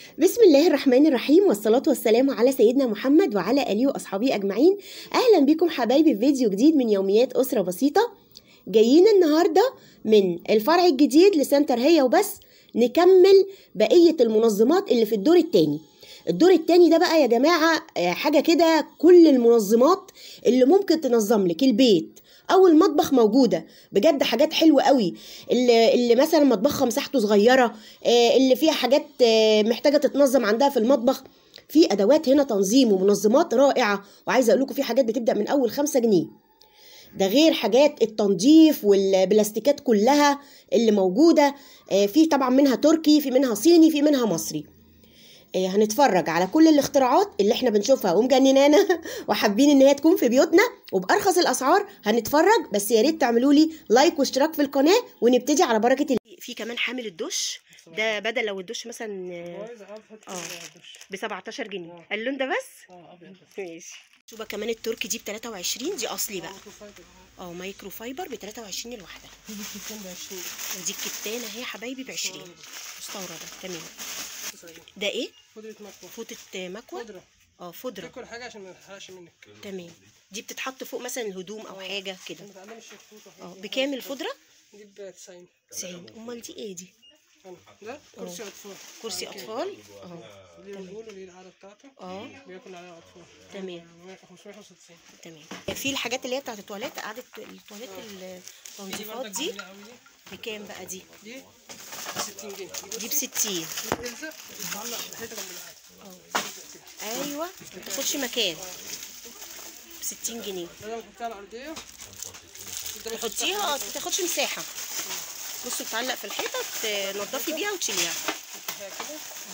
بسم الله الرحمن الرحيم والصلاة والسلام على سيدنا محمد وعلى آله وأصحابه أجمعين أهلا بكم حبايبي في فيديو جديد من يوميات أسرة بسيطة جايين النهاردة من الفرع الجديد لسنتر هي وبس نكمل بقية المنظمات اللي في الدور التاني الدور التاني ده بقى يا جماعة آه، حاجة كده كل المنظمات اللي ممكن تنظم لك البيت او المطبخ موجوده بجد حاجات حلوه قوي اللي, اللي مثلا مطبخها مساحته صغيره آه، اللي فيها حاجات آه، محتاجه تتنظم عندها في المطبخ في ادوات هنا تنظيم ومنظمات رائعه وعايزه اقول لكم في حاجات بتبدا من اول خمسة جنيه ده غير حاجات التنظيف والبلاستيكات كلها اللي موجوده آه، في طبعا منها تركي في منها صيني في منها مصري آه، هنتفرج على كل الاختراعات اللي احنا بنشوفها ومجننانا وحابين ان هي تكون في بيوتنا وبارخص الاسعار هنتفرج بس يا ريت تعملوا لي لايك واشتراك في القناه ونبتدي على بركه الله في كمان حامل الدش ده بدل لو الدش مثلا آه، بايظ اه بتحط آه. في الدش ب 17 جنيه آه. اللون ده بس اه ابيض بس ماشي شوفوا كمان التركي دي ب 23 دي اصلي بقى مايكرو فايبر اه اه مايكرو فايبر ب 23 الواحده في بكتين ب 20 ودي الكتانه اهي يا حبايبي ب 20 مستورده تمام تسعين. ده ايه خضرة مكوى فوطه مكوى خضرة اه فضره تاكل حاجة عشان ما تحرقش منك تمام دي بتتحط فوق مثلا الهدوم او حاجه كده ما تعلمش الفوطة اه بكام الفضره دي ب 90 90 امال دي ايه دي أنا. ده كرسي اطفال كرسي على كده. اطفال اه ليه الرجول وليه القعدة بتاعته اه بياكل عليها اطفال تمام. 595 تمام في الحاجات اللي هي بتاعت التواليت قعدة التواليت دي التنظيفات برضك دي جميلة أوي دي بكام بقى دي دي ب 60 جنيه دي ب 60 بتلزق بتتعلق في الحيطة جنب الحيطة ايوه ما تاخدش مكان ب 60 جنيه لازم تحطيها على الأرضية انت بس تحطيها اه ما تاخدش مساحه بصوا بتعلق في الحيطه تنضفي بيها وتشيليها تفتحيها كده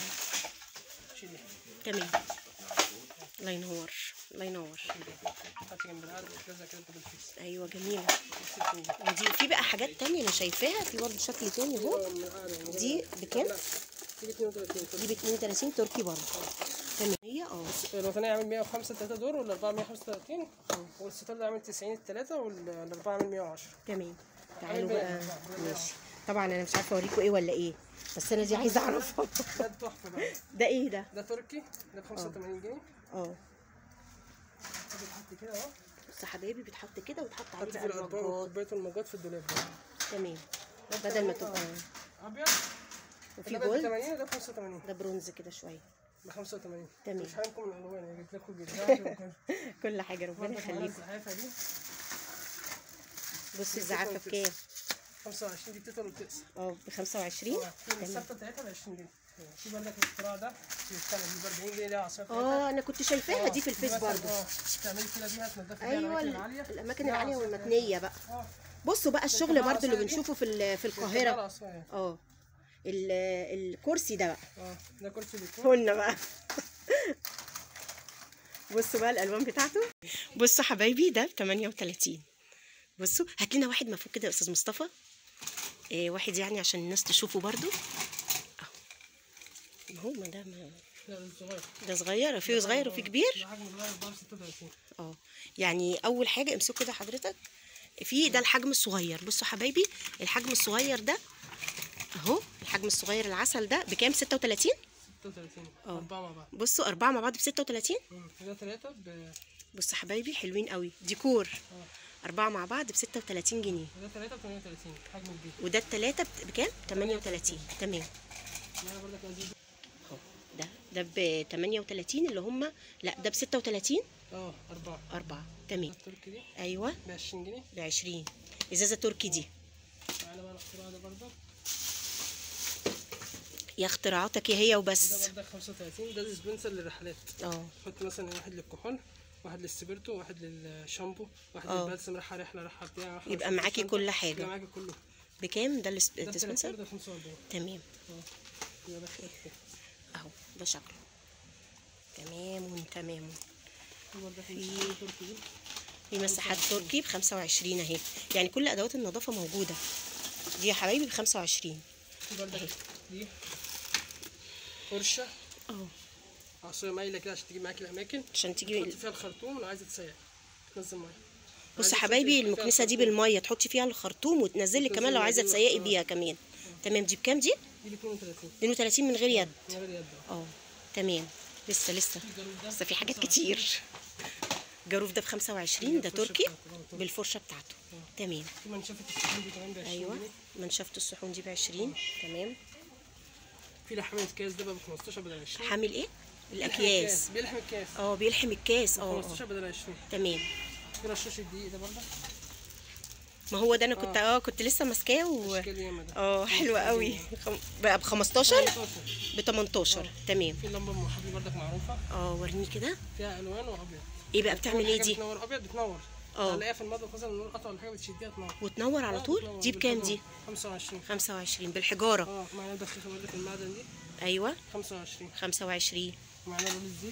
شيليها تمام الله ينور الله ينور تحطي جنب القعدة بتلزق كده بالفيس ايوه جميله 60 جنيه ودي في بقى حاجات تانية انا شايفاها في برضه شكل تاني اهو دي بكام دي 32 دي ب 32 تركي برضه تمام هي اه الوطنية عامل 105 3 دور والأربعة 135 والستار ده عامل 90 التلاتة والأربعة عامل 110 تمام تعالوا بقى ماشي طبعا انا مش عارفه اوريكم ايه ولا ايه بس انا دي عايزه اعرفها ده تحفة بقى ده ايه ده ده تركي ده ب 85 جنيه اه بتحط كده اهو بص يا حبايبي بتحط كده وتحط عليه حط بقى في الأطباق المجات والكوبايات والمجات في الدولاب ده تمام بدل ما تبقى أبيض وفي ده ب جولد 80 وده ب 85 ده برونز كده شويه ب 85 تمام. مش هنكم من الألوان يعني جبت لكم جدا كل حاجه ربنا برضك معانا يخليكم الزحافة دي بصي الزعافه بكام 25 دي بتطول وبتقصر اه ب 25 تمام الثابتة بتاعتها ب 20 جنيه في برضك الاختراع ده في السنة دي ب 40 جنيه ليها عصاية اه انا كنت شايفاها دي في الفيس مثلا برضو اه تعملي كده بيها تنضفي بيها ايوه الأماكن ال- العالية الاماكن ليها العاليه عصاية والمتنيه بقى اه بصوا بقى الشغل بتبقى برضو اللي العصاية دي؟ بنشوفه في ال- في بتبقى القاهره العصاية. اه ال- الكرسي ده بقى اه ده كرسي ديكور قلنا بقى بصوا بقى الالوان بتاعته بصوا حبايبي ده ب 38 بصوا هات لنا واحد مفروض كده يا استاذ مصطفى إيه واحد يعني عشان الناس تشوفه برضو اهو ما هو ما ده ما لا ده صغير ده صغير وفي صغير وفي كبير ده حجم صغير ده ب 36 اه يعني اول حاجه امسكوا كده حضرتك في ده الحجم الصغير بصوا حبايبي الحجم الصغير ده اهو الحجم الصغير العسل ده بكام 36 36 اه. أربعة مع بعض بصوا اربعه مع بعض ب 36 مم. ده ثلاثة ب بصوا حبايبي حلوين قوي ديكور اه. أربعة مع بعض ب 36 جنيه ده ثلاثة ب 38 حجم كبير وده التلاتة بت- بكام؟ 38 تمام معانا برضك لذيذ اهو ده ده ب 38 اللي هم لا ده ب 36 اه أربعة أربعة تمام التركي دي أيوه ب 20 جنيه ب 20 إزازة تركي دي معانا بقى الاختراع ده برضك يا اختراعاتك يا هي ده وبس برضك 35 ده ديسبنسر للرحلات اه حط مثلا واحد للكحول واحد للسبيرتو واحد للشامبو واحد اه. للبلسم رايحة رحلة رايحة بتاع رايحة يبقى مثلا معاكي شنطة. كل يبقى حاجة معاكي كله بكام ده ده ب 30 الديسبنسر؟ ده 45 تمام يبقى ده خير خير اهو ده شكله تمام تمام في برضك في- مساحات تركي دي في مساحات تركي ب 25 اهي يعني كل ادوات النظافه موجوده دي يا حبايبي ب 25 في برضك دي فرشة اه عصاية مايلة كده عشان تجيب معاكي الأماكن عشان تحطي تيجي فيها الخرطوم لو عايزة تسيح تنزل مية بص عايزة حبايبي تحطي فيها المكنسه دي الخرطوم. بالميه تحطي فيها الخرطوم وتنزلي كمان لو وتنزلي عايزه دي تسيقي بقى. بيها كمان تمام دي بكام دي دي ب 32 32 من غير يد من غير يد اه تمام لسه لسه في الجاروف ده لسه في حاجات كتير جاروف ده ب 25 ده الفرشة تركي بتاعته، آه، بالفرشه بتاعته تمام في منشفه الصحون دي كمان ب 20 ايوه جنيه منشفه الصحون دي ب 20 تمام في لحم الكاس ده بقى ب 15 بدل 20 حامل ايه بيلحم الاكياس الكاس، بيلحم الكاس اه بيلحم الكاس اه 15 اه بدل 20 تمام في رشاش الدقيق ده برضه ما هو ده انا كنت اه كنت لسه ماسكاه و اشكال ياما ده اه حلو قوي خم... بقى ب 15 18 ب 18 تمام في اللمبه ام حبيبي برضك معروفه اه وريني كده فيها الوان وابيض ايه بقى بتعمل أول ايه حاجة دي بتنور ابيض بتنور اه. تلاقيها في المطبخ مثلا النور قطع ولا حاجه بتشديها تنور وتنور على آه، طول بتنور دي بكام دي بالكهرباء. 25 25 بالحجاره اه معانا دخيخه برضك المعدن دي ايوه 25 25 معانا رول الزيت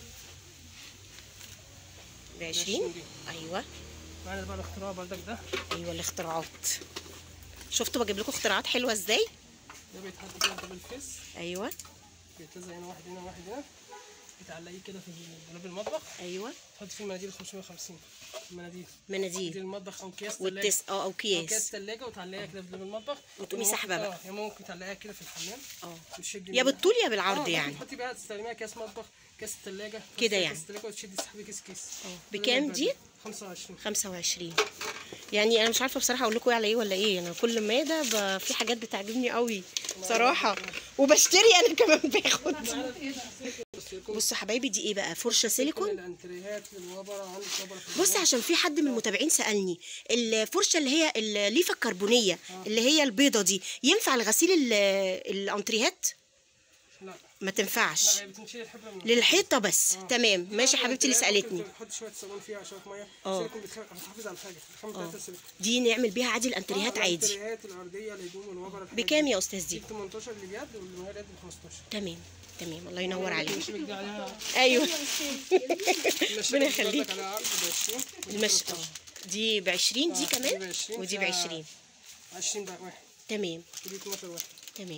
ب 20 جنيه. ايوه معانا بقى الاختراع برضك ده ايوه الاختراعات شفتوا بجيب لكم اختراعات حلوه ازاي ده بيتحط كده دبل فيس ايوه بيتلزق هنا واحد هنا واحد هنا بتعلقيه كده في دولاب المطبخ ايوه تحط فيه المناديل 550 المناديل دي مناديل المطبخ او اكياس والتس اه او او اكياس كياس ثلاجه وتعلقيها كده في دولاب المطبخ وتقومي وممكن- ساحبة بقى. اه يعني ممكن تعلقيها كده في الحمام اه وتشدي يا منها. بالطول يا بالعرض اه يعني تحطي بقى تستخدميها كاس مطبخ كاس الثلاجه كده يعني. كاس الثلاجه وتشدي تسحبي كيس كيس بكام دي؟ 25 25 يعني انا مش عارفه بصراحه اقول لكم على ايه ولا ايه انا كل ما ده ب... في حاجات بتعجبني قوي بصراحه وبشتري انا كمان باخد بصوا حبايبي دي ايه بقى فرشه كل سيليكون الانتريهات للوبره عندك وبره في بص عشان في حد من المتابعين سالني الفرشه اللي هي الليفه الكربونيه اللي هي البيضه دي ينفع لغسيل ال- الانتريهات لا ما تنفعش لا هي بتنشيل الحبره من للحيطه بس تمام ماشي حبيبتي اللي الأنتريهات سالتني ممكن تحط شويه صابون فيها شويه ميه اه. سيليكون بتخ- بتحافظ على الحاجه الخامه بتاعتها سيليكون دي نعمل بيها عادي الانتريهات اه، عادي الانتريهات الارضيه الهدوم الوبره الحاجات بكام دي. يا استاذ دي دي ب 18 اللي بيد واللي من غير يد ب 15 تمام تمام الله ينور عليك المشابك دي عليها ايوه المشابك دي يخليك. برضك عليها عرض ب 20 المش اه دي ب 20 دي اه، دي كمان ب 20 ودي ب فيها 20 20 بقى واحد تمام ودي 12 واحد تمام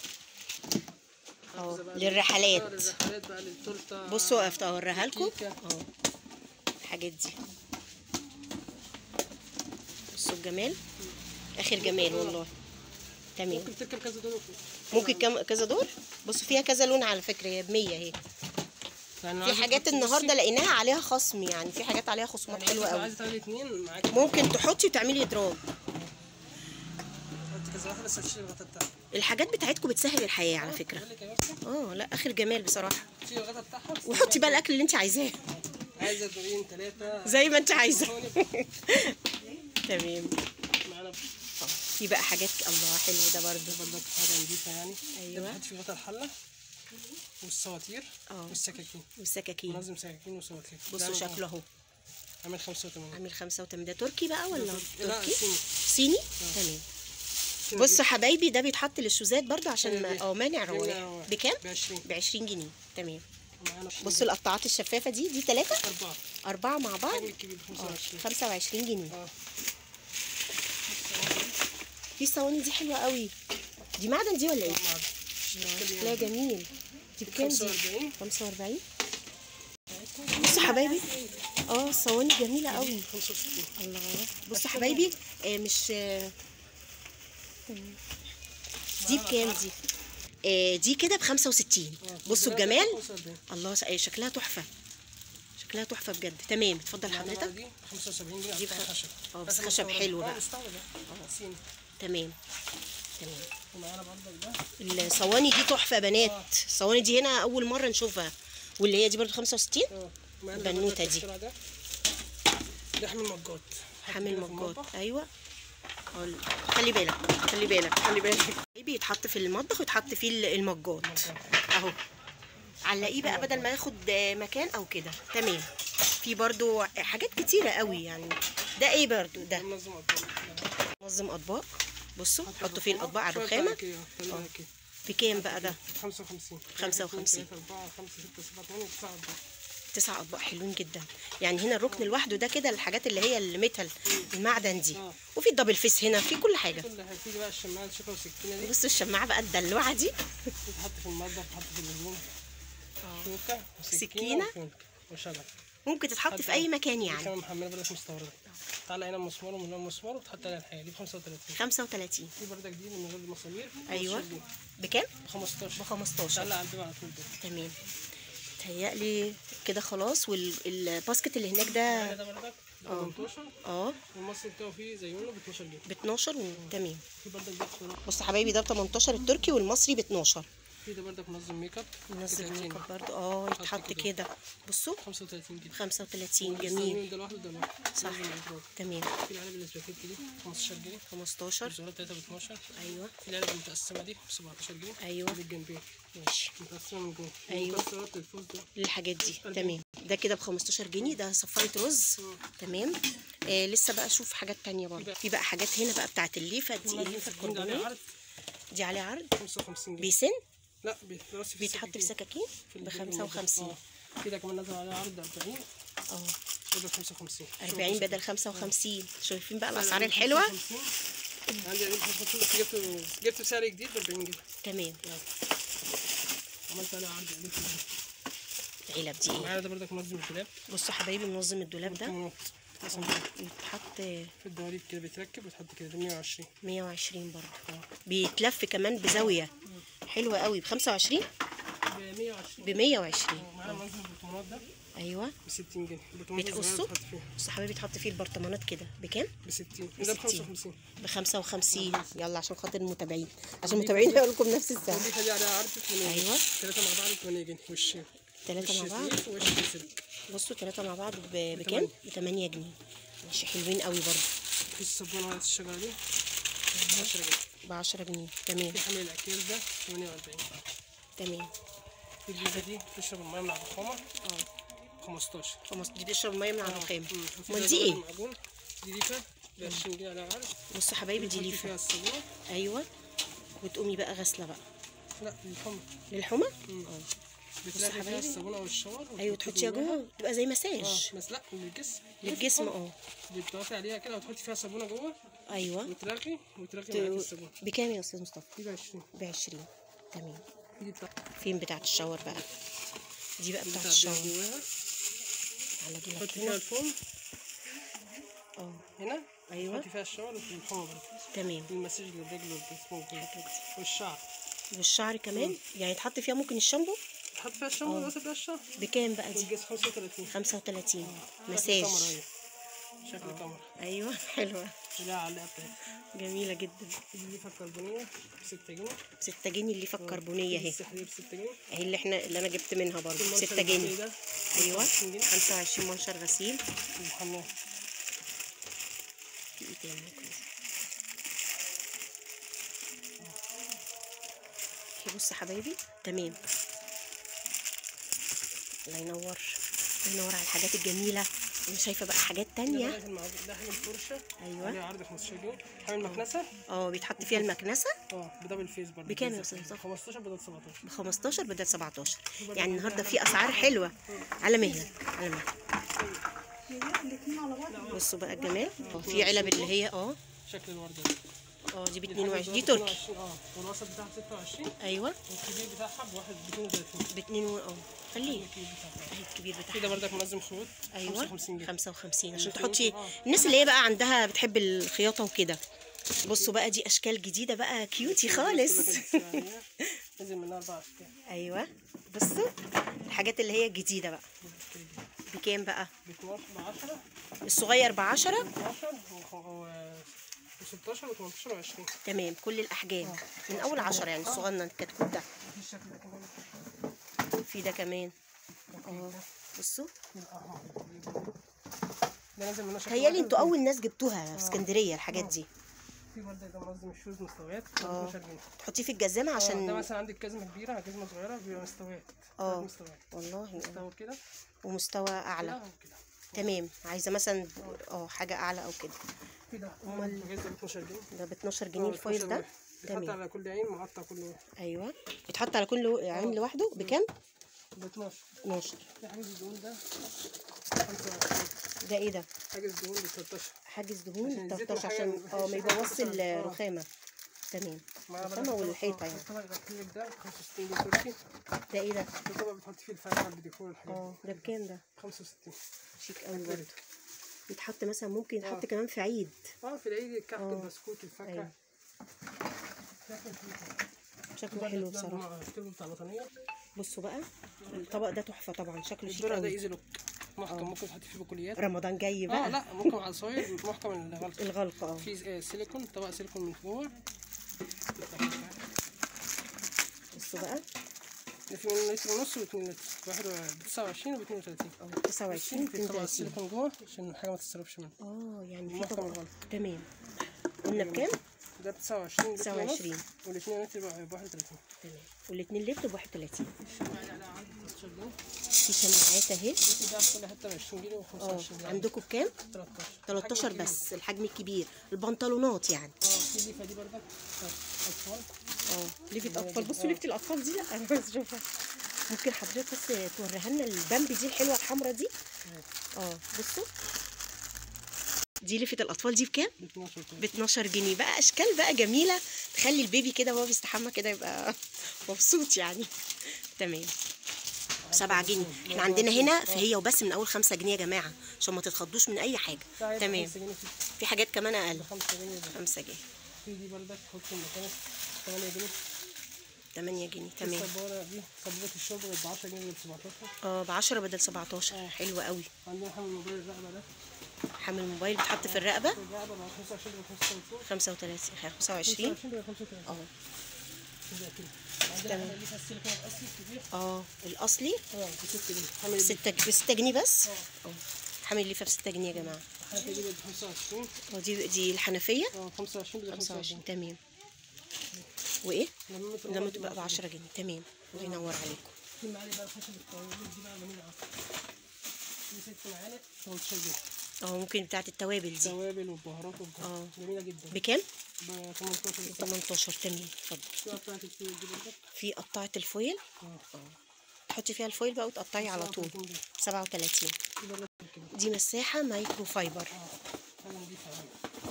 حافظة اه بقى للرحلات اه، للرحلات بقى للتورته بصوا وقفت اوريها لكم كيكة. اه الحاجات دي بصوا الجمال اخر جمال والله تمام ممكن تركب كذا دور وفوق. ممكن كم كذا دور بصوا فيها كذا لون على فكره هي ب 100 اهي يعني لو في عايزة حاجات تحطي النهارده لقيناها عليها خصم يعني في حاجات عليها خصومات بصي، حلوه لو قوي عايزه تعملي اثنين معاكي ممكن تحطي وتعملي اضراب تحطي كذا واحده بس هتشيلي الغطا بتاعها الحاجات بتاعتكم بتسهل الحياه على فكره بقول لك يا بنتي اه لا اخر جمال بصراحه تشيلي الغطا بتاعها بس وحطي بقى الاكل اللي انت عايزاه عايزه دورين ثلاثه زي ما انت عايزه تمام معانا في بقى حاجات الله حلو ده برضه برضك حاجه نضيفه يعني أيوة. ده بنحط في غطا الحله والسواتير اه. والسكاكين والسكاكين منظم سكاكين وسواتير ده بصوا عامل- شكله اهو عامل 85 عامل 85 ده تركي بقى ولا لا تركي صيني صيني تمام بصوا حبايبي ده بيتحط للشوزات برضه عشان ما دي. اه مانع دي روايح مانع بكام ب 20 ب 20 جنيه تمام معانا بصوا القطاعات الشفافه دي دي ثلاثه أربعة اربعه مع بعض الحجم الكبير 25 25 جنيه اه في الصواني دي حلوه قوي دي معدن دي ولا ايه معدن. شكلها جميل دي بكام دي 45 45 بصوا حبايبي اه الصواني جميله قوي 65 الله بصوا حبايبي آه مش آه دي بكام دي آه دي كده ب 65 بصوا الجمال 45 الله س- آه، شكلها تحفه شكلها تحفه بجد تمام اتفضل معانا حضرتك دي 75 جنيه دي دي بخ- خشب اه، بس لازم خشب مستورد. حلو اه بقى. مستورد اه صيني تمام تمام ومعانا برضك ده الصواني دي تحفه يا بنات الصواني دي هنا اول مره نشوفها واللي هي دي برضو 65 اه معانا البنوتة برضك دي. الاختراع ده ده حامل مجات حامل حط كده في مجات المطبخ. ايوه أقول- خلي بالك خلي بالك خلي بالك بيتحط في المطبخ ويتحط فيه ال- المجات اهو علقيه بقى بدل ما ياخد آه، مكان او كده تمام في برضو حاجات كتيره قوي يعني ده ايه برضو ده منظم اطباق منظم اطباق بصوا حطوا فيه الاطباق على شوية الرخامه بقى كده، طلعها كده. بكام بقى ده 55 55. 4 5 6 7 8 9 أطباق. تسع اطباق حلوين جدا يعني هنا الركن لوحده ده كده الحاجات اللي هي الميتال المعدن دي اه. وفي الدبل فيس هنا في كل حاجه كل هتيجي بقى الشماعه الشوكه والسكينه دي بصوا الشماعه بقى الدلوعه دي تتحط في المطبخ تتحط في الهدوم شوكه وسكينه سكينة. وفلك وشبك ممكن تتحط حد- في اي مكان دي يعني كمان محمله بردك مستورده تعلق هنا مسمار ومن هنا مسمار وتحط عليها الحاجه دي ب 35 35 في بردك دي من غير المسامير ايوه 15 جنيه. بكام ب 15 ب 15 تعلق على الباب على طول ده تمام تهيألي كده خلاص والباسكت اللي هناك يعني ده ده بردك ب اه. 18 اه والمصري بتاعه فيه زيونه ب 12 جنيه ب 12 و- تمام في بردك ده بصراحة. بص يا حبايبي ده ب 18 التركي والمصري ب 12 في ده بردك منظم ميك اب منزل 30 ميك اب برضه اه حط يتحط كده. كده بصوا 35 جنيه 35 جميل والستانين ده لوحده ده لوحده صح. منظم مضروب. تمام في العلب الاسباجيتي دي 15 جنيه 15 الزرار بتاعتها ب 12 ايوه في العلب المتقسمه دي ب 17 جنيه أيوة. دي الجنبين ماشي متقسمه من جوه أيوة. مكسرات الفوز ده للحاجات دي تمام ده كده ب 15 جنيه ده صفايه رز تمام آه لسه بقى اشوف حاجات تانية برضه في بقى حاجات هنا بقى بتاعت الليفه دي الليفه الجنب ده عليه الكربونيه عرض دي عليه عرض 55 جنيه بيسن لا بيترص في بيتحط في السكاكين. سكاكين في ب الجنب 55 ده. آه. في ده كمان نزل عليه عرض 40 اه وده 55 40 بدل 55 شايفين بقى الاسعار الحلوه 55. عندي قريب 55 بس جبته جبته بسعر جديد ب 40 جنيه تمام عملت عليه عرض قريب العلب دي ايه معانا ده بردك منظم الدولاب بصوا حبايبي منظم الدولاب ده كمونات مثلا يتحط في الدواليب كده بيتركب وتحط كده ب 120 120 برضه اه بيتلف كمان بزاويه حلوه قوي ب 25 ب 120 ب 120 معانا منظم البرطمانات ده ايوه ب 60 جنيه البرطمانات بتقصوا الصغيرة بتحط فيها بصوا حبايبي تحط فيه البرطمانات كده بكام ب 60 ب ده ب 60. 55 ب 55 يلا عشان خاطر المتابعين عشان المتابعين هيقول لكم نفس السعر ودي خلي عليها عرض 8 أيوة. ثلاثة مع بعض 8 جنيه وشين ثلاثة مع بعض وش السلك بصوا ثلاثة مع بعض ب- بكام؟ ب 8 جنيه ماشي حلوين قوي برضه في الصابونة ورقة الشجرة دي 10 جنيه ب 10 جنيه تمام في حمل الأكياس ده 48 تمام في الجيزة دي تشرب المية من على الرخامة اه 15 خلاص دي بتشرب ميه من على الرخام مم. وفي امال ده دي دول ايه؟ المعجون دي ليفة ب 20 جنيه على عرض بصوا حبايبي دي تحطي ليفه فيها الصابونة ايوه وتقومي بقى غاسله بقى لا الحمى للحمى مم. اه بتلاقي فيها حبايبي. الصابونة والشاور ايوه تحطيها جوه تبقى زي مساج اه بس لا للجسم للجسم اه بتضغطي عليها كده وتحطي فيها صابونة جوه ايوه وترغي وترغي معاكي الصابونة بكام يا استاذ مصطفى؟ دي ب 20 ب 20 تمام دي بتاع فين بتاعت الشاور بقى؟ دي بقى بتاعت بتاع الشاور جواها على دي تحطي فيها هنا الفوم اه هنا ايوه تحطي فيها الشاور وفي الحمى برضه تمام المساج للرجل والجسم وكده والشعر والشعر كمان يعني يتحط فيها ممكن الشامبو تحط فيها الشامبو وتغسل فيها الشعر بكام بقى دي؟ والجسم 35 35 شكل مساج كاميرا هي شكل كاميرا ايوه حلوه ليها علقة بتاعتها جميله جدا دي ليفة كربونية ب 6 جنيه ب 6 جنيه الليفه الكربونيه اهي السحرية ب 6 جنيه اهي اللي احنا اللي انا جبت منها برضه ب المنشر 6 جنيه الغسيل ده ايوه 25 جنيه 25 منشر غسيل الحمام في ايه تاني ممكن في بص يا حبايبي تمام الله ينور الله ينور على الحاجات الجميله انا شايفه بقى حاجات ده تانية بقى المعجون ده حامل فرشة أيوة. عليه عرض 15 جنيه حامل مكنسة اه بيتحط فيها المكنسه اه بدبل فيس برضه بكام يا أستاذ مصطفى؟ 15 بدل 17 ب 15 بدل 17 يعني النهارده في اسعار حلوه على مهلك على مهلك بصوا بقى الجمال اه في علب اللي هي اه شكل الوردة ده. اه دي ب دي 22 دي الحجم تركي 22 اه والوسط بتاعها 26 ايوه والكبير بتاعها بواحد ب 32 ب 2 اه خليه الكبير بتاعها اهي الكبير في ده بتاعها بردك منظم خيوط ايوه 55 جنيه 55 عشان الخيوط، تحطي آه. الناس اللي هي بقى عندها بتحب الخياطه وكده بصوا بقى دي اشكال جديده بقى كيوتي خالص نزل منها اربع اشكال ايوه بصوا الحاجات اللي هي الجديده بقى بكام بقى ب 12 ب 10 الصغير ب 10 12 و 16 و 18 و 20 تمام كل الاحجام من اول 10 يعني الصغنن الكتكوت ده في الشكل ده كمان في ده كمان اه بصوا ده نازل منها شكل تهيألي واحد انتوا اول ناس جبتوها في اسكندريه الحاجات دي في بردك ده منظم الشوز مستويات اه 18 جنيه تحطيه في الجزامه اه ده عشان مثلا عندك جزمه كبيره على جزمه صغيره بيبقى مستويات اه. ثلاث مستويات والله مستوى كده ومستوى كده اعلى وكده تمام عايزه مثلا اه حاجه اعلى او كده في ده أمال- الجهاز ده ب 12 جنيه ده ب 12 جنيه اه، الفويل 12 ده واحد. بيتحط تمام على كل عين مقطع كل واحد ايوه بيتحط على كل عين لوحده بكام ب 12 12 في حاجز الدهون ده 25 ده ايه ده حاجز الدهون ب 13 حاجز عشان دهون الزيت 13 والحاجة عشان ما اه ما فيش حاجة يبوظش تكسر. اه. الرخامه تمام معانا الرخامة والحيطة يعني الطبق الأكريليك ده 65 جنيه تركي ده ايه ده ده طبق بتحط فيه الفاكهة الديكور والحاجات اه دي ده بكام ده 65 شيك قوي برضه يتحط مثلا ممكن يتحط آه. كمان في عيد اه في العيد الكحك آه. البسكوت الفاكهة أيوة. لكن في- شكله ده- حلو ده بصراحه التربو بتاع الوطنية بصا بقى الطبق ده تحفه طبعا شكله شيك الدرع ده قوي ايزي لوك محكم ممكن تحط فيه بقوليات رمضان جاي اه بقى لا ممكن على صاير محكم الغلط الغلقه اه في آه، سيليكون طبق سيليكون من جوه بصوا بقى ده في منه لتر ونص واتنين لتر واحد و 29 و 32 اه 29 في طبق 32 السيليكون جوه عشان الحاجة ما تتسربش منه اه يعني في محكم طبق الغلط تمام قلنا بكام؟ ده ب 29 لتر ونص 29. والاثنين لتر ب 31 تمام والاثنين لتر ب 31 معايا على عرض 15 جنيه في شماعات اهي اللتر ده في كل حتة ب 20 جنيه و اه 25 جنيه عندكم بكام؟ 13 13 حجم بس الحجم الكبير البنطلونات يعني اه في الليفة دي بردك اطفال اه ليفة اطفال بصوا ليفة الاطفال دي لا انا عايز اشوفها ممكن حضرتك بس توريها لنا البامب دي الحلوه الحمراء دي اه بصوا دي ليفة الاطفال دي بكام؟ ب 12 جنيه ب 12 جنيه بقى اشكال بقى جميله تخلي البيبي كده وهو بيستحمى كده يبقى مبسوط يعني تمام 7 جنيه احنا عندنا هنا فهي وبس من اول 5 جنيه يا جماعه عشان ما تتخضوش من اي حاجه ده تمام 5 جنيه في في حاجات كمان اقل 5 جنيه ده 5 جنيه في دي بردك تحط في المكان 8 جنيه 8 جنيه تمام السبورة دي سبورة الشرب ب 10 جنيه ب 17 اه ب 10 بدل 17 حلو قوي عندنا حمل موبايل الرقبة ده حامل موبايل بتحط في الرقبه الرقبة ب 25 ب 25 35 25 25 ب 35 اه كده كده عندنا حمل لسه السيليكون الأصلي الكبير اه الاصلي اه ب 6 جنيه حمل ب الليفة 6 ب 6 جنيه بس اه اه حامل الليفه ب 6 جنيه يا جماعه الحنفية دي ب 25 اه دي دي الحنفيه اه 25 ب 25 25 تمام وايه لما متر لما واحد تبقى ب 10 جنيه تمام الله ينور عليكم في معالق بقى الخشب الطويل دي بقى جميلة أوي دي ست معالق 18 جنيه اه ممكن بتاعه التوابل دي توابل وبهارات وبهارات اه. جميلة جدا بكام ب 18 جنيه 18 تمام اتفضل في بتاعة الفيل دي برضه في قطعه الفويل اه تحطي فيها الفويل بقى وتقطعي على طول 37 دي برضه كده دي مساحه مايكرو فايبر اه حاجة نضيفة أوي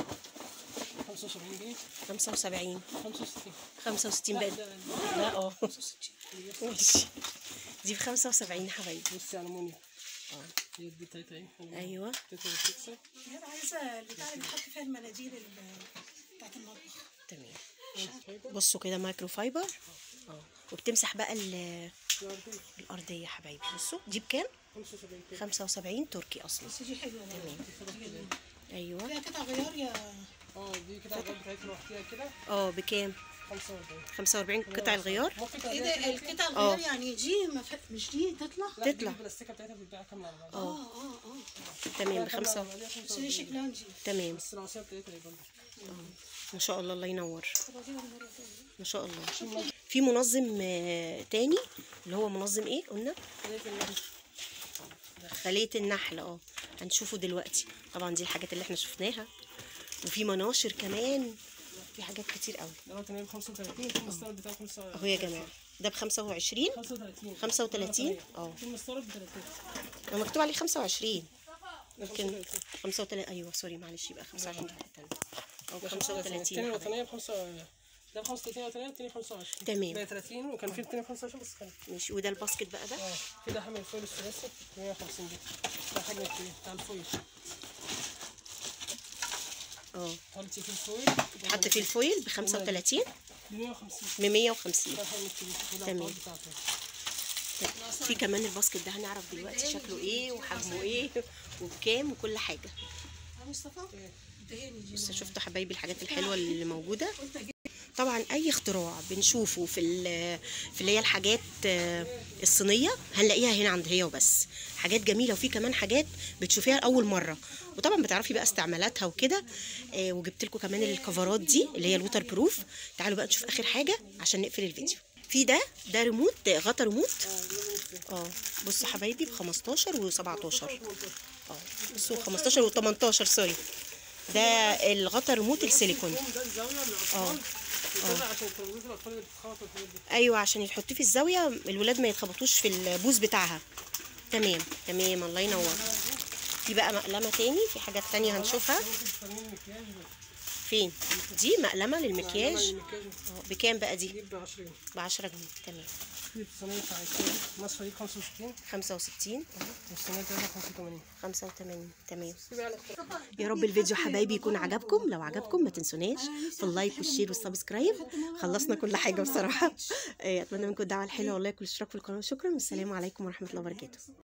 75 جنيه 75 65 65 لا بقى ده لا اه 65 ماشي دي ب 75 يا حبايبي بصي ألمونيا اه هي دي بتاعتها ايه ألمونيا. ايوه بتاعتها بتكسر انا عايزه البتاع اللي بتحط فيها المناديل ال- بتاعت المطبخ تمام بصوا كده مايكرو فايبر اه وبتمسح بقى ال- الارضيه يا حبايبي بصوا دي بكام 75 كده 75 تركي اصلا بس دي حلوه تمام ايوه فيها قطع غيار يا اه دي كده الغاز بتاعتها لوحدها كده اه بكام 45 45 قطع الغيار ممكن ايه تعمليها ده كده القطع اه. الغيار يعني دي ما ف... مش دي تطلع لا دي تطلع. البلاستيكه بتاعتها بتتباع كامله على بعض اه اه اه تمام بخمسة بس دي شكلها نجيب تمام بس العصايه بتاعتها ايه برضه ما شاء الله الله ينور طب اجيبها المره الجايه ما شاء الله في منظم آه، تاني اللي هو منظم ايه قلنا خلية النحل اه هنشوفه دلوقتي طبعا دي الحاجات اللي احنا شفناها وفي مناشر كمان في حاجات كتير قوي دلوقتي انا ب 35 في المستورد بتاعه 25 اهو يا جماعه ده ب 25 35 35 اه في المستورد ب 30 هو مكتوب عليه 25 ممكن 35 ايوه سوري معلش يبقى 25 دي حاجة تانية. او 35 الثانيه يا حبايبي. الوطنيه ب 5 ده ب 35 وطنيه الثانيه ب 25 تمام. ده 30 وكان في الثانيه ب 25 بس كان ماشي وده الباسكت بقى ده اه في ده حامل الفويل الثلاثي 150 جنيه ده حجم الكبير بتاع الفويل اه حطي في الفويل حط فيه الفويل ب 35 ب 150 ب 150 ده حجم الكبير وده تمام. الطاول بتاعته في كمان الباسكت ده هنعرف دلوقتي شكله ايه وحجمه ايه وبكام وكل حاجه يا مصطفى انتهيني دي بس شفتوا حبايبي الحاجات الحلوه اللي موجوده قلت اجيب طبعا اي اختراع بنشوفه في ال- في اللي هي الحاجات آه، الصينيه هنلاقيها هنا عند هي وبس حاجات جميله وفي كمان حاجات بتشوفيها لاول مره وطبعا بتعرفي بقى استعمالاتها وكده آه، وجبت لكم كمان الكفرات دي اللي هي الوتر بروف تعالوا بقى نشوف اخر حاجه عشان نقفل الفيديو في ده ده ريموت غطا ريموت اه بصوا حبايبي ب 15 و17 اه بصوا 15 و18 سوري ده الغطا ريموت السيليكون ده الزاويه للاطفال وده عشان تربيه الاطفال اللي بتتخبط والحاجات دي ايوه عشان يحطيه في الزاويه الولاد ما يتخبطوش في البوز بتاعها تمام تمام الله ينور في بقى مقلمه تاني في حاجات تانية هنشوفها ممكن تستخدمي المكياج بس. فين دي مقلمه للمكياج المكياج اه بكام بقى دي دي ب 20 ب 10 جنيه تمام في الصينية بتاع الكيلو المصفى دي ب 65 65 والصينية التالتة ب 85 85 تمام في بقى الاختراع. يا رب الفيديو حبايبي يكون عجبكم لو عجبكم ما تنسوناش في اللايك والشير والسبسكرايب خلصنا كل حاجه بصراحه آه، اتمنى منكم الدعوه الحلوه واللايك والاشتراك في القناه شكرا والسلام عليكم ورحمه الله وبركاته